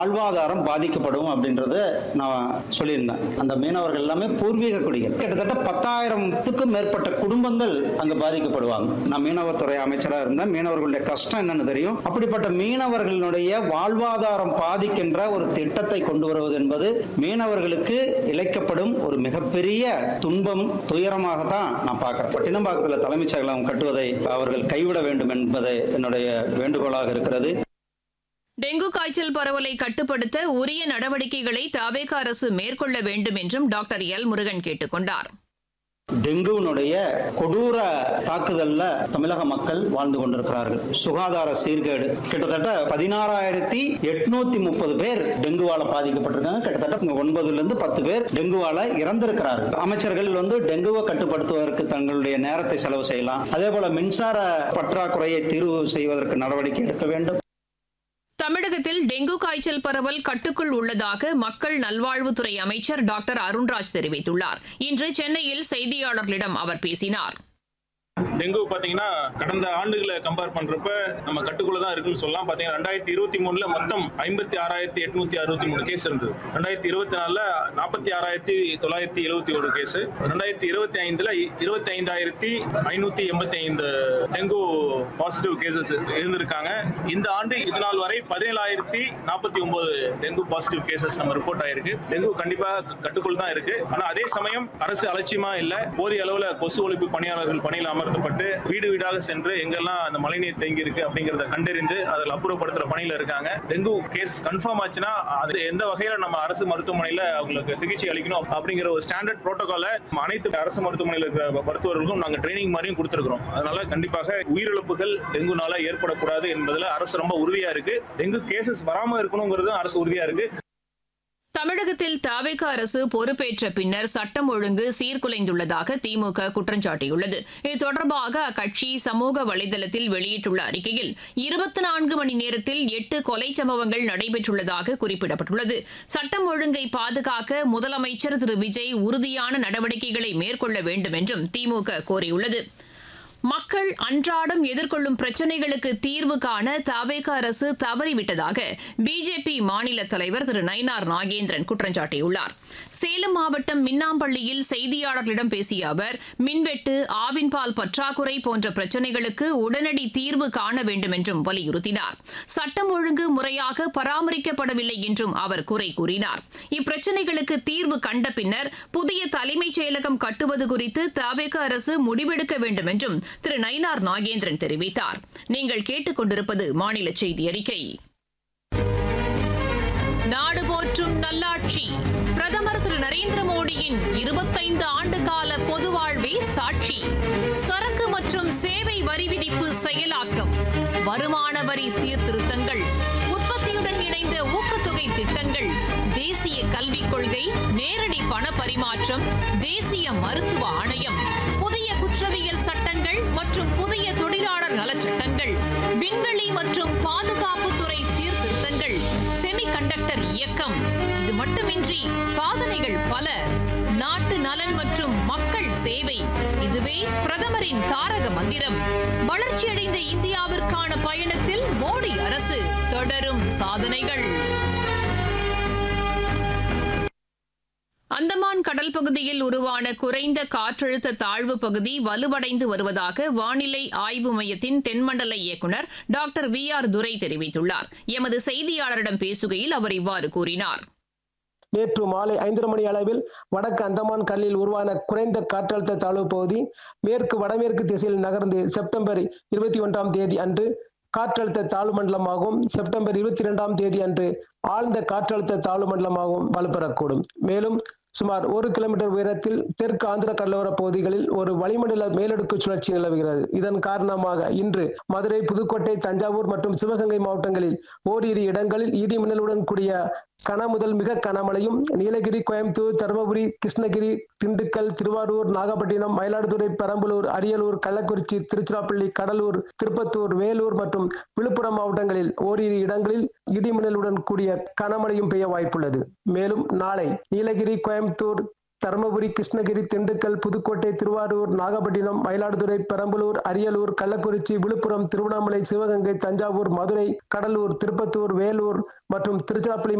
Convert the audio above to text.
வாழ்வாதாரம் பாதிக்கப்படும் அப்படின்றத நான் சொல்லியிருந்தேன் அந்த மீனவர்கள் எல்லாமே பூர்வீக குடிகள் கிட்டத்தட்ட பத்தாயிரத்துக்கும் மேற்பட்ட குடும்பங்கள் அங்க பாதிக்கப்படுவாங்க நான் மீனவத்துறை அமைச்சராக இருந்தேன் மீனவர்களுடைய கஷ்டம் என்னன்னு தெரியும் அப்படிப்பட்ட மீனவர்களுடைய வாழ்வாதாரம் பாதிக்கின்ற ஒரு திட்டத்தை கொண்டு வருவது என்பது மீனவர்களுக்கு இழைக்கப்படும் ஒரு மிகப்பெரிய துன்பம் துயரமாக தான் நான் பார்க்கிறேன் பட்டினம்பாக்கத்தில் தலைமைச் செயலகம் கட்டுவதை அவர்கள் கைவிட வேண்டும் என்பது என்னுடைய வேண்டுகோளாக இருக்கிறது டெங்கு காய்ச்சல் பரவலை கட்டுப்படுத்த உரிய நடவடிக்கைகளை தவேக அரசு மேற்கொள்ள வேண்டும் என்றும் டாக்டர் எல் முருகன் கேட்டுக் கொண்டார் டெங்குவினுடைய கொடூர தாக்குதல்ல தமிழக மக்கள் வாழ்ந்து கொண்டிருக்கிறார்கள் சுகாதார சீர்கேடு கிட்டத்தட்ட பதினாறாயிரத்தி எட்நூத்தி முப்பது பேர் டெங்குவால பாதிக்கப்பட்டிருக்காங்க கிட்டத்தட்ட ஒன்பதுல இருந்து பத்து பேர் டெங்குவால இறந்திருக்கிறார்கள் அமைச்சர்கள் வந்து டெங்குவை கட்டுப்படுத்துவதற்கு தங்களுடைய நேரத்தை செலவு செய்யலாம் அதே போல மின்சார பற்றாக்குறையை தீர்வு செய்வதற்கு நடவடிக்கை எடுக்க வேண்டும் தமிழகத்தில் டெங்கு காய்ச்சல் பரவல் கட்டுக்குள் உள்ளதாக மக்கள் நல்வாழ்வுத்துறை அமைச்சர் டாக்டர் அருண்ராஜ் தெரிவித்துள்ளார் இன்று சென்னையில் செய்தியாளர்களிடம் அவர் பேசினார் டெங்கு பாத்தீங்கன்னா கடந்த ஆண்டுகளை கம்பேர் பண்றப்ப நம்ம கட்டுக்குள்ள தான் இருக்குன்னு சொல்லலாம் பாத்தீங்கன்னா ரெண்டாயிரத்தி இருபத்தி மூணுல மொத்தம் ஐம்பத்தி ஆறாயிரத்தி எட்நூத்தி அறுபத்தி மூணு கேஸ் இருந்தது ரெண்டாயிரத்தி இருபத்தி நாலுல நாற்பத்தி ஆறாயிரத்தி தொள்ளாயிரத்தி எழுபத்தி ஒரு கேஸ் ரெண்டாயிரத்தி இருபத்தி ஐந்துல இருபத்தி ஐந்தாயிரத்தி ஐநூத்தி எண்பத்தி ஐந்து டெங்கு பாசிட்டிவ் கேசஸ் இருந்திருக்காங்க இந்த ஆண்டு இது நாள் வரை பதினேழாயிரத்தி நாற்பத்தி ஒன்பது டெங்கு பாசிட்டிவ் கேசஸ் நம்ம ரிப்போர்ட் ஆயிருக்கு டெங்கு கண்டிப்பா கட்டுக்குள் தான் இருக்கு ஆனா அதே சமயம் அரசு அலட்சியமா இல்ல போதிய அளவுல கொசு ஒழிப்பு பணியாளர்கள் பணியில் அமர்த்தப்பட்டு வீடு வீடாக சென்று எங்கெல்லாம் அந்த மழைநீர் தேங்கி இருக்கு அப்படிங்கறத கண்டறிந்து அதில் அப்புறப்படுத்துற பணியில இருக்காங்க டெங்கு கேஸ் கன்ஃபார்ம் ஆச்சுன்னா அது எந்த வகையில நம்ம அரசு மருத்துவமனையில அவங்களுக்கு சிகிச்சை அளிக்கணும் அப்படிங்கிற ஒரு ஸ்டாண்டர்ட் புரோட்டோகால அனைத்து அரசு மருத்துவமனையில் இருக்கிற மருத்துவர்களுக்கும் நாங்க ட்ரைனிங் மாதிரியும் கொடுத்துருக்கிறோம் அதனால கண்டிப்பாக உயிரிழப்புகள் டெங்குனால ஏற்படக்கூடாது என்பதுல அரசு ரொம்ப உறுதியா இருக்கு டெங்கு கேசஸ் வராம இருக்கணுங்கிறது அரசு உறுதியா இருக்கு தமிழகத்தில் தவேக அரசு பொறுப்பேற்ற பின்னர் சட்டம் ஒழுங்கு சீர்குலைந்துள்ளதாக திமுக குற்றம் சாட்டியுள்ளது இது தொடர்பாக அக்கட்சி சமூக வலைதளத்தில் வெளியிட்டுள்ள அறிக்கையில் இருபத்தி நான்கு மணி நேரத்தில் எட்டு கொலை சம்பவங்கள் நடைபெற்றுள்ளதாக குறிப்பிடப்பட்டுள்ளது சட்டம் ஒழுங்கை பாதுகாக்க முதலமைச்சர் திரு விஜய் உறுதியான நடவடிக்கைகளை மேற்கொள்ள வேண்டும் என்றும் திமுக கோரியுள்ளது மக்கள் அன்றாடம் எதிர்கொள்ளும் பிரச்சினைகளுக்கு தீர்வு காண தவேக அரசு தவறிவிட்டதாக பிஜேபி மாநில தலைவர் திரு நயினார் நாகேந்திரன் குற்றம் சாட்டியுள்ளார் சேலம் மாவட்டம் மின்னாம்பள்ளியில் செய்தியாளர்களிடம் பேசிய அவர் மின்வெட்டு ஆவின்பால் பற்றாக்குறை போன்ற பிரச்சினைகளுக்கு உடனடி தீர்வு காண வேண்டும் என்றும் வலியுறுத்தினார் சட்டம் ஒழுங்கு முறையாக பராமரிக்கப்படவில்லை என்றும் அவர் குறை கூறினார் இப்பிரச்சினைகளுக்கு தீர்வு கண்ட பின்னர் புதிய தலைமைச் செயலகம் கட்டுவது குறித்து தவேக அரசு முடிவெடுக்க வேண்டும் என்றும் திரு நயினார் நாகேந்திரன் தெரிவித்தார் நீங்கள் கேட்டுக்கொண்டிருப்பது மாநில செய்தி அறிக்கை நாடு போற்றும் நல்லாட்சி பிரதமர் திரு நரேந்திர மோடியின் இருபத்தைந்து ஆண்டு கால பொது வாழ்வே சாட்சி சரக்கு மற்றும் சேவை வரி விதிப்பு செயலாக்கம் வருமான வரி சீர்திருத்தங்கள் உற்பத்தியுடன் இணைந்த ஊக்கத்தொகை திட்டங்கள் தேசிய கல்விக் கொள்கை நேரடி பண பரிமாற்றம் தேசிய மருத்துவ ஆணையம் புதிய குற்றவியல் சட்டங்கள் மற்றும் புதிய தொழிலாளர் நலச்சட்டங்கள் விண்வெளி மற்றும் பாதுகாப்புத்துறை சீர்திருத்தங்கள் செமிகண்டக்டர் இயக்கம் இது மட்டுமின்றி சாதனைகள் பல நாட்டு நலன் மற்றும் மக்கள் சேவை இதுவே பிரதமரின் தாரக மந்திரம் வளர்ச்சியடைந்த இந்தியாவிற்கான பயணத்தில் மோடி அரசு தொடரும் சாதனைகள் அந்தமான் கடல் பகுதியில் உருவான குறைந்த காற்றழுத்த தாழ்வு பகுதி வலுவடைந்து வருவதாக வானிலை ஆய்வு மையத்தின் தென்மண்டல இயக்குநர் டாக்டர் வி ஆர் துரை தெரிவித்துள்ளார் எமது செய்தியாளரிடம் பேசுகையில் அவர் இவ்வாறு கூறினார் நேற்று மாலை ஐந்தரை மணி அளவில் வடக்கு அந்தமான் கடலில் உருவான குறைந்த காற்றழுத்த தாழ்வு பகுதி மேற்கு வடமேற்கு திசையில் நகர்ந்து செப்டம்பர் இருபத்தி ஒன்றாம் தேதி அன்று காற்றழுத்த தாழ்வு மண்டலமாகவும் செப்டம்பர் இருபத்தி இரண்டாம் தேதி அன்று ஆழ்ந்த காற்றழுத்த தாழ்வு மண்டலமாகவும் வலுப்பெறக்கூடும் மேலும் சுமார் ஒரு கிலோமீட்டர் உயரத்தில் தெற்கு ஆந்திர கடலோர பகுதிகளில் ஒரு வளிமண்டல மேலடுக்கு சுழற்சி நிலவுகிறது இதன் காரணமாக இன்று மதுரை புதுக்கோட்டை தஞ்சாவூர் மற்றும் சிவகங்கை மாவட்டங்களில் ஓரிரு இடங்களில் இடி மின்னலுடன் கூடிய கன முதல் மிக கனமழையும் நீலகிரி கோயம்புத்தூர் தருமபுரி கிருஷ்ணகிரி திண்டுக்கல் திருவாரூர் நாகப்பட்டினம் மயிலாடுதுறை பெரம்பலூர் அரியலூர் கள்ளக்குறிச்சி திருச்சிராப்பள்ளி கடலூர் திருப்பத்தூர் வேலூர் மற்றும் விழுப்புரம் மாவட்டங்களில் ஓரிரு இடங்களில் இடி மின்னலுடன் கூடிய கனமழையும் பெய்ய வாய்ப்புள்ளது மேலும் நாளை நீலகிரி கோயம்புத்தூர் தருமபுரி கிருஷ்ணகிரி திண்டுக்கல் புதுக்கோட்டை திருவாரூர் நாகப்பட்டினம் மயிலாடுதுறை பெரம்பலூர் அரியலூர் கள்ளக்குறிச்சி விழுப்புரம் திருவண்ணாமலை சிவகங்கை தஞ்சாவூர் மதுரை கடலூர் திருப்பத்தூர் வேலூர் மற்றும் திருச்சிராப்பள்ளி